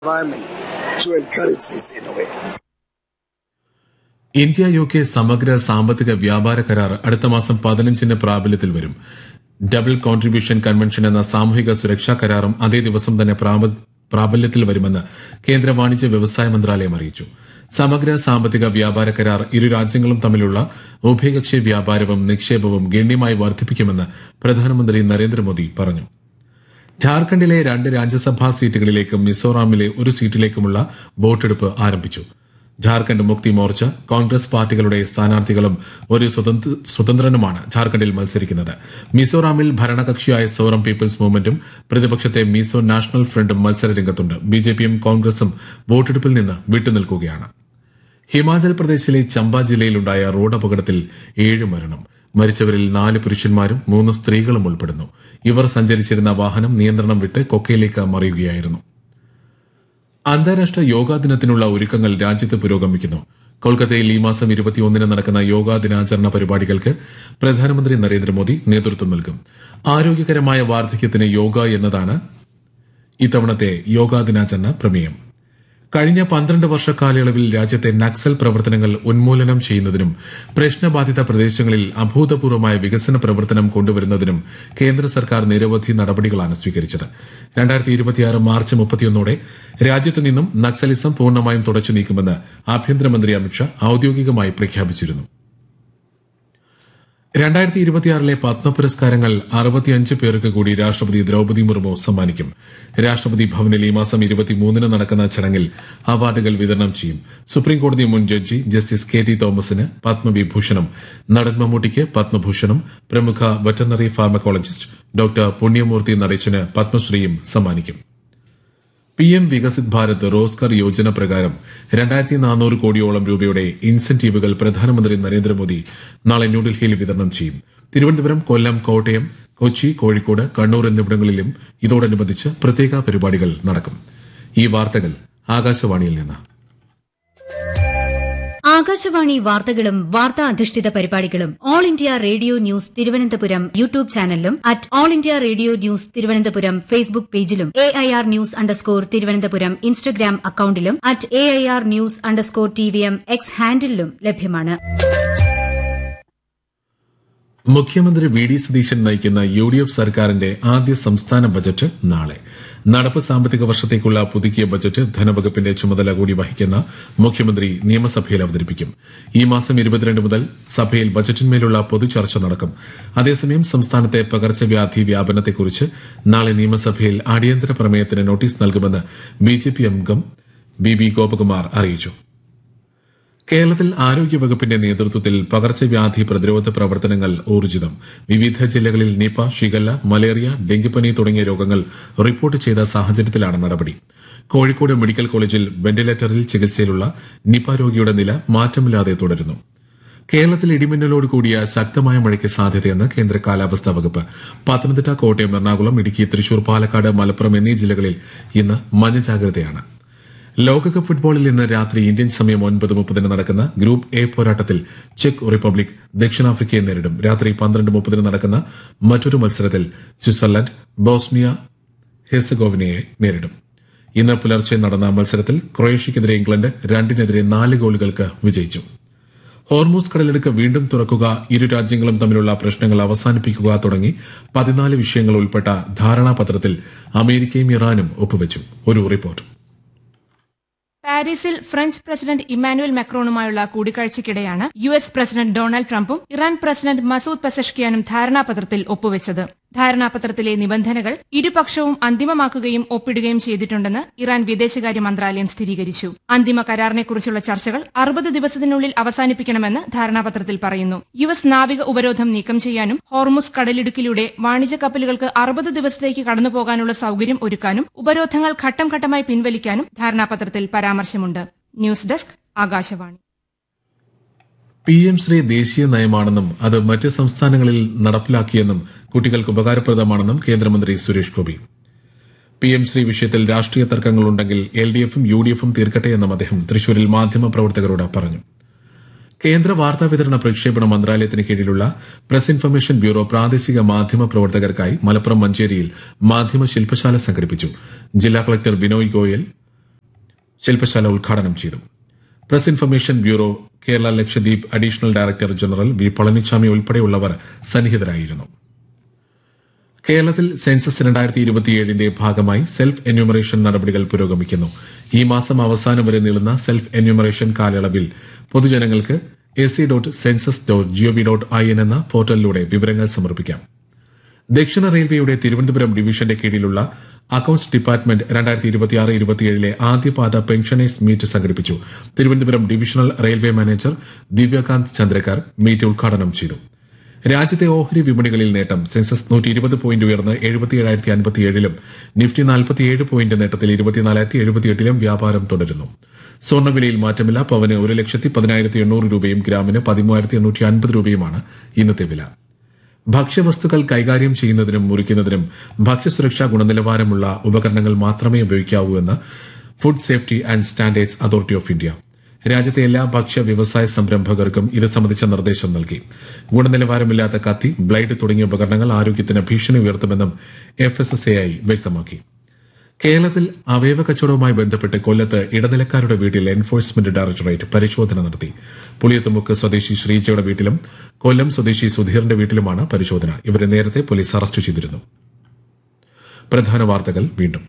environment to encourage these innovators. India U K സമഗ്ര സാമ്പത്തിക വ്യാപാര കരാർ അടുത്ത മാസം പതിനഞ്ചിന് പ്രാബല്യത്തിൽ വരും ഡബിൾ കോൺട്രിബ്യൂഷൻ കൺവെൻഷൻ എന്ന സാമൂഹിക സുരക്ഷാ കരാറും അതേ ദിവസം തന്നെ പ്രാബ- പ്രാബല്യത്തിൽ വരുമെന്ന് കേന്ദ്ര വാണിജ്യ വ്യവസായ മന്ത്രാലയം അറിയിച്ചു സമഗ്ര സാമ്പത്തിക വ്യാപാര കരാർ ഇരു രാജ്യങ്ങളും തമ്മിലുള്ള ഉഭയകക്ഷി വ്യാപാരവും നിക്ഷേപവും ഗണ്യമായി വർദ്ധിപ്പിക്കുമെന്ന് പ്രധാനമന്ത്രി നരേന്ദ്രമോദി പറഞ്ഞു ഝാർഖണ്ഡിലെ രണ്ട് രാജ്യസഭാ സീറ്റുകളിലേക്കും മിസോറാമിലെ ഒരു സീറ്റിലേക്കുമുള്ള വോട്ടെടുപ്പ് ആരംഭിച്ചു ഝാർഖണ്ഡ് മുക്തി മോർച്ച കോൺഗ്രസ് പാർട്ടികളുടെ സ്ഥാനാർത്ഥികളും ഒരു സ്വതന്ത്ര- സ്വതന്ത്രനുമാണ് ഝാർഖണ്ഡിൽ മത്സരിക്കുന്നത് മിസോറാമിൽ ഭരണകക്ഷിയായ സോറം പീപ്പിൾസ് മൂവ്മെന്റും പ്രതിപക്ഷത്തെ മിസോ നാഷണൽ ഫ്രണ്ടും മത്സരരംഗത്തുണ്ട് ബിജെപിയും കോൺഗ്രസും വോട്ടെടുപ്പിൽ നിന്ന് വിട്ടുനിൽക്കുകയാണ് ഹിമാചൽ പ്രദേശിലെ ചമ്പ ജില്ലയിലുണ്ടായ റോഡ് അപകടത്തിൽ ഏഴ് മരണം മരിച്ചവരിൽ നാല് പുരുഷന്മാരും മൂന്ന് സ്ത്രീകളും ഉൾപ്പെടുന്നു ഇവർ സഞ്ചരിച്ചിരുന്ന വാഹനം നിയന്ത്രണം വിട്ട് കൊക്കയിലേക്ക് മറിയുകയായിരുന്നു അന്താരാഷ്ട്ര യോഗാ ദിനത്തിനുള്ള ഒരുക്കങ്ങൾ രാജ്യത്ത് പുരോഗമിക്കുന്നു കൊൽക്കത്തയിൽ ഈ മാസം ഇരുപത്തിയൊന്നിന് നടക്കുന്ന യോഗാ ദിനാചരണ പരിപാടികൾക്ക് പ്രധാനമന്ത്രി നരേന്ദ്രമോദി നേതൃത്വം നൽകും ആരോഗ്യകരമായ വാർദ്ധക്യത്തിന് യോഗ എന്നതാണ് ഇത്തവണത്തെ യോഗാ ദിനാചരണ പ്രമേയം കഴിഞ്ഞ പന്ത്രണ്ട് വർഷ കാലയളവിൽ രാജ്യത്തെ നക്സൽ പ്രവർത്തനങ്ങൾ ഉന്മൂലനം ചെയ്യുന്നതിനും പ്രശ്നബാധിത പ്രദേശങ്ങളിൽ അഭൂതപൂർവമായ വികസന പ്രവർത്തനം കൊണ്ടുവരുന്നതിനും കേന്ദ്ര സർക്കാർ നിരവധി നടപടികളാണ് സ്വീകരിച്ചത് രണ്ടായിരത്തി ഇരുപത്തിയാറ് മാർച്ച് മുപ്പത്തിയൊന്നോടെ രാജ്യത്ത് നിന്നും നക്സലിസം പൂർണ്ണമായും തുടച്ചു നീക്കുമെന്ന് ആഭ്യന്തരമന്ത്രി അമിത്ഷാ ഔദ്യോഗികമായി പ്രഖ്യാപിച്ചിരുന്നു രണ്ടായിരത്തി ഇരുപത്തിയാറിലെ പത്മ പുരസ്കാരങ്ങൾ അറുപത്തിയഞ്ച് പേർക്ക് കൂടി രാഷ്ട്രപതി ദ്രൌപദി മുർമു സമ്മാനിക്കും രാഷ്ട്രപതി ഭവനിൽ ഈ മാസം ഇരുപത്തിമൂന്നിന് നടക്കുന്ന ചടങ്ങിൽ അവാർഡുകൾ വിതരണം ചെയ്യും സുപ്രീംകോടതി മുൻ ജഡ്ജി ജസ്റ്റിസ് കെ ടി തോമസിന് പത്മവിഭൂഷണം നടൻ മമ്മൂട്ടിക്ക് പത്മഭൂഷണം പ്രമുഖ വെറ്ററിനറി ഫാർമക്കോളജിസ്റ്റ് ഡോക്ടർ പുണ്യമൂർത്തി നടേശന് പത്മശ്രീയും സമ്മാനിക്കും പി എം വികസിത് ഭാരത് റോസ്കർ യോജന പ്രകാരം രണ്ടായിരത്തി നാനൂറ് കോടിയോളം രൂപയുടെ ഇൻസെന്റീവുകൾ പ്രധാനമന്ത്രി നരേന്ദ്രമോദി നാളെ ന്യൂഡൽഹിയിൽ വിതരണം ചെയ്യും തിരുവനന്തപുരം കൊല്ലം കോട്ടയം കൊച്ചി കോഴിക്കോട് കണ്ണൂർ എന്നിവിടങ്ങളിലും ഇതോടനുബന്ധിച്ച് പ്രത്യേക പരിപാടികൾ നടക്കും ഈ വാർത്തകൾ ആകാശവാണിയിൽ നിന്ന് ആകാശവാണി വാർത്തകളും വാർത്താ അധിഷ്ഠിത പരിപാടികളും all India radio news Thiruvananthapuram YouTube ചാനലിലും at all India radio news Thiruvananthapuram Facebook പേജിലും A I R news underscore Thiruvananthapuram Instagram അക്കൌണ്ടിലും at A I R news underscore T V M X ഹാൻഡിലും ലഭ്യമാണ് മുഖ്യമന്ത്രി വി ഡി സതീശൻ നയിക്കുന്ന യു ഡി എഫ് സർക്കാരിന്റെ ആദ്യ സംസ്ഥാന ബജറ്റ് നാളെ നടപ്പ് സാമ്പത്തിക വർഷത്തേക്കുള്ള പുതുക്കിയ ബജറ്റ് ധനവകുപ്പിന്റെ ചുമതല കൂടി വഹിക്കുന്ന മുഖ്യമന്ത്രി നിയമസഭയിൽ അവതരിപ്പിക്കും ഈ മാസം ഇരുപത്തിരണ്ട് മുതൽ സഭയിൽ ബജറ്റിന്മേലുള്ള പൊതുചർച്ച നടക്കും അതേസമയം സംസ്ഥാനത്തെ പകർച്ചവ്യാധി വ്യാപനത്തെക്കുറിച്ച് നാളെ നിയമസഭയിൽ അടിയന്തര പ്രമേയത്തിന് നോട്ടീസ് നൽകുമെന്ന് ബിജെപി അംഗം ബി ബി ഗോപകുമാർ അറിയിച്ചു കേരളത്തിൽ ആരോഗ്യവകുപ്പിന്റെ നേതൃത്വത്തിൽ പകർച്ചവ്യാധി പ്രതിരോധ പ്രവർത്തനങ്ങൾ ഊർജിതം വിവിധ ജില്ലകളിൽ നിപ ഷിഗല്ല മലേറിയ ഡെങ്കിപ്പനി തുടങ്ങിയ രോഗങ്ങൾ റിപ്പോർട്ട് ചെയ്ത സാഹചര്യത്തിലാണ് നടപടി കോഴിക്കോട് മെഡിക്കൽ കോളേജിൽ വെന്റിലേറ്ററിൽ ചികിത്സയിലുള്ള നിപ രോഗിയുടെ നില മാറ്റമില്ലാതെ തുടരുന്നു കേരളത്തിൽ ഇടിമിന്നലോട് കൂടിയ ശക്തമായ മഴയ്ക്ക് സാധ്യതയെന്ന് കേന്ദ്ര കാലാവസ്ഥാ വകുപ്പ് പത്തനംതിട്ട കോട്ടയം എറണാകുളം ഇടുക്കി തൃശൂർ പാലക്കാട് മലപ്പുറം എന്നീ ജില്ലകളിൽ ഇന്ന് മഞ്ഞ ജാഗ്രതയാണ് ലോകകപ്പ് ഫുട്ബോളിൽ ഇന്ന് രാത്രി ഇന്ത്യൻ സമയം ഒൻപത് മുപ്പതിന് നടക്കുന്ന ഗ്രൂപ്പ് എ പോരാട്ടത്തിൽ ചെക്ക് റിപ്പബ്ലിക് ദക്ഷിണാഫ്രിക്കയെ നേരിടും രാത്രി പന്ത്രണ്ട് മുപ്പതിന് നടക്കുന്ന മറ്റൊരു മത്സരത്തിൽ സ്വിറ്റ്സർലൻഡ് ബോസ്നിയ ഹെർസഗോവിനയെ നേരിടും ഇന്ന് പുലർച്ചെ നടന്ന മത്സരത്തിൽ ക്രൊയേഷ്യക്കെതിരെ ഇംഗ്ലണ്ട് രണ്ടിനെതിരെ നാല് ഗോളുകൾക്ക് വിജയിച്ചു ഹോർമൂസ് കടലെടുക്ക് വീണ്ടും തുറക്കുക ഇരു രാജ്യങ്ങളും തമ്മിലുള്ള പ്രശ്നങ്ങൾ അവസാനിപ്പിക്കുക തുടങ്ങി പതിനാല് വിഷയങ്ങൾ ഉൾപ്പെട്ട ധാരണാപത്രത്തിൽ അമേരിക്കയും ഇറാനും ഒപ്പുവച്ചു ഒരു റിപ്പോർട്ട് പാരീസിൽ ഫ്രഞ്ച് പ്രസിഡന്റ് ഇമ്മാനുവൽ മെക്രോണുമായുള്ള കൂടിക്കാഴ്ചയ്ക്കിടെയാണ് യു എസ് പ്രസിഡന്റ് ഡൊണാൾഡ് ട്രംപും ഇറാൻ പ്രസിഡന്റ് മസൂദ് പെസഷ്കിയാനും ധാരണാപത്രത്തിൽ ഒപ്പുവെച്ചത് ധാരണാപത്രത്തിലെ നിബന്ധനകൾ ഇരുപക്ഷവും അന്തിമമാക്കുകയും ഒപ്പിടുകയും ചെയ്തിട്ടുണ്ടെന്ന് ഇറാൻ വിദേശകാര്യ മന്ത്രാലയം സ്ഥിരീകരിച്ചു അന്തിമ കരാറിനെക്കുറിച്ചുള്ള ചർച്ചകൾ അറുപത് ദിവസത്തിനുള്ളിൽ അവസാനിപ്പിക്കണമെന്ന് ധാരണാപത്രത്തിൽ പറയുന്നു യു എസ് നാവിക ഉപരോധം നീക്കം ചെയ്യാനും ഹോർമുസ് കടലിടുക്കിലൂടെ വാണിജ്യ കപ്പലുകൾക്ക് അറുപത് ദിവസത്തേക്ക് കടന്നുപോകാനുള്ള സൌകര്യം ഒരുക്കാനും ഉപരോധങ്ങൾ ഘട്ടം ഘട്ടമായി പിൻവലിക്കാനും ധാരണാപത്രത്തിൽ പരാമർശമുണ്ട് news desk Akashvani P M Shri ദേശീയ നയമാണെന്നും അത് മറ്റ് സംസ്ഥാനങ്ങളിൽ നടപ്പിലാക്കിയെന്നും കുട്ടികൾക്ക് ഉപകാരപ്രദമാണെന്നും കേന്ദ്രമന്ത്രി സുരേഷ് ഗോപി പി എം ശ്രീ വിഷയത്തിൽ രാഷ്ട്രീയ തർക്കങ്ങളുണ്ടെങ്കിൽ എൽ ഡി എഫും യു ഡി എഫും തീർക്കട്ടെയെന്നും അദ്ദേഹം തൃശൂരിൽ മാധ്യമപ്രവർത്തകരോട് പറഞ്ഞു കേന്ദ്ര വാർത്താവിതരണ പ്രക്ഷേപണ മന്ത്രാലയത്തിന് കീഴിലുള്ള പ്രസ് ഇൻഫർമേഷൻ ബ്യൂറോ പ്രാദേശിക മാധ്യമ പ്രവർത്തകർക്കായി മലപ്പുറം മഞ്ചേരിയിൽ മാധ്യമ ശില്പശാല സംഘടിപ്പിച്ചു ജില്ലാ കളക്ടർ ബിനോയ് ഗോയൽ ശില്പശാല ഉദ്ഘാടനം ചെയ്തു press information bureau Kerala Lakshadweep additional director general V Palaniswami ഉൾപ്പെടെയുള്ളവർ സന്നിഹിതരായിരുന്നു കേരളത്തിൽ സെൻസസ് രണ്ടായിരത്തി ഇരുപത്തിയേഴിന്റെ ഭാഗമായി സെൽഫ് എന്യൂമറേഷൻ നടപടികൾ പുരോഗമിക്കുന്നു ഈ മാസം അവസാനം വരെ നീളുന്ന സെൽഫ് എന്യൂമറേഷൻ കാലയളവിൽ പൊതുജനങ്ങൾക്ക് A C dot census dot G O V dot I N എന്ന പോർട്ടലിലൂടെ വിവരങ്ങൾ സമർപ്പിക്കാം ദക്ഷിണ റെയിൽവേയുടെ തിരുവനന്തപുരം ഡിവിഷന്റെ കീഴിലുള്ള അക്കൌണ്ട്സ് ഡിപ്പാർട്ട്മെന്റ് രണ്ടായിരത്തി ഇരുപത്തിയാറ് ഇരുപത്തിയേഴിലെ ആദ്യപാദ പെൻഷനേഴ്സ് മീറ്റ് സംഘടിപ്പിച്ചു Thiruvananthapuram divisional railway manager Divyakant Chandrakar meet ഉദ്ഘാടനം ചെയ്തു രാജ്യത്തെ ഓഹരി വിപണികളിൽ നേട്ടം സെൻസസ് നൂറ്റി ഇരുപത് പോയിന്റ് ഉയർന്ന് എഴുപത്തിയേഴായിരത്തി അൻപത്തിയേഴിലും നിഫ്റ്റി നാൽപ്പത്തിയേഴ് പോയിന്റ് നേട്ടത്തിൽ ഇരുപത്തിനാലായിരത്തി എഴുപത്തിയെട്ടിലും വ്യാപാരം തുടരുന്നു സ്വർണ്ണവിലയിൽ മാറ്റമില്ല പവന് ഒരു ലക്ഷത്തി പതിനായിരത്തി എണ്ണൂറ് രൂപയും ഗ്രാമിന് പതിമൂവായിരത്തി എണ്ണൂറ്റി അൻപത് രൂപയുമാണ് ഇന്നത്തെ വില ഭക്ഷ്യവസ്തുക്കൾ കൈകാര്യം ചെയ്യുന്നതിനും മുറിക്കുന്നതിനും ഭക്ഷ്യസുരക്ഷാ ഗുണനിലവാരമുള്ള ഉപകരണങ്ങൾ മാത്രമേ ഉപയോഗിക്കാവൂ എന്ന് food safety and standards authority of India രാജ്യത്തെ എല്ലാ ഭക്ഷ്യ വ്യവസായ സംരംഭകർക്കും ഇത് സംബന്ധിച്ച നിർദ്ദേശം നൽകി ഗുണനിലവാരമില്ലാത്ത കത്തി ബ്ലൈഡ് തുടങ്ങിയ ഉപകരണങ്ങൾ ആരോഗ്യത്തിന് ഭീഷണി ഉയർത്തുമെന്നും F S S A I വ്യക്തമാക്കി കേരളത്തിൽ അവയവ കച്ചവടവുമായി ബന്ധപ്പെട്ട് കൊല്ലത്ത് ഇടനിലക്കാരുടെ വീട്ടിൽ എൻഫോഴ്സ്മെന്റ് ഡയറക്ടറേറ്റ് പരിശോധന നടത്തി പുളിയത്തുമുക്ക് സ്വദേശി ശ്രീജയുടെ വീട്ടിലും കൊല്ലം സ്വദേശി സുധീറിന്റെ വീട്ടിലുമാണ് പരിശോധന ഇവരെ നേരത്തെ പോലീസ് അറസ്റ്റ് ചെയ്തിരുന്നു പ്രധാന വാർത്തകൾ വീണ്ടും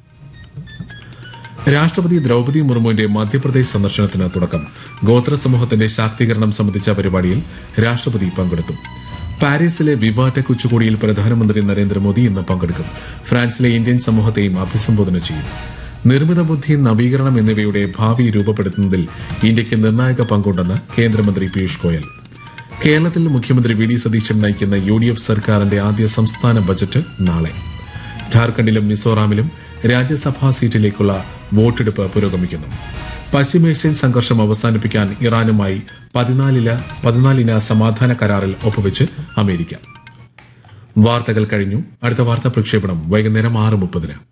രാഷ്ട്രപതി ദ്രൌപദി മുർമുവിന്റെ മധ്യപ്രദേശ് സന്ദർശനത്തിന് തുടക്കം ഗോത്ര സമൂഹത്തിന്റെ ശാക്തീകരണം സംബന്ധിച്ച പരിപാടിയിൽ രാഷ്ട്രപതി പങ്കെടുത്തു പാരീസിലെ വിവാടെക് ഉച്ചകോടിയിൽ പ്രധാനമന്ത്രി നരേന്ദ്രമോദി ഇന്ന് പങ്കെടുക്കും ഫ്രാൻസിലെ ഇന്ത്യൻ സമൂഹത്തെയും അഭിസംബോധന ചെയ്യും നിർമ്മിത ബുദ്ധി നവീകരണം എന്നിവയുടെ ഭാവി രൂപപ്പെടുത്തുന്നതിൽ ഇന്ത്യയ്ക്ക് നിർണായക പങ്കുണ്ടെന്ന് കേന്ദ്രമന്ത്രി പീയൂഷ് ഗോയൽ കേരളത്തിൽ മുഖ്യമന്ത്രി വി ഡി സതീശൻ നയിക്കുന്ന യു ഡി എഫ് സർക്കാരിന്റെ ആദ്യ സംസ്ഥാന ബജറ്റ് നാളെ ഝാർഖണ്ഡിലും മിസോറാമിലും രാജ്യസഭാ സീറ്റിലേക്കുള്ള വോട്ടെടുപ്പ് പുരോഗമിക്കുന്നു പശ്ചിമേഷ്യൻ സംഘർഷം അവസാനിപ്പിക്കാൻ ഇറാനുമായി പതിനാലില പതിനാലിന സമാധാന കരാറിൽ ഒപ്പുവെച്ച് അമേരിക്ക വാർത്തകൾ കഴിഞ്ഞു അടുത്ത വാർത്താ പ്രക്ഷേപണം വൈകുന്നേരം ആറ് മുപ്പതിന്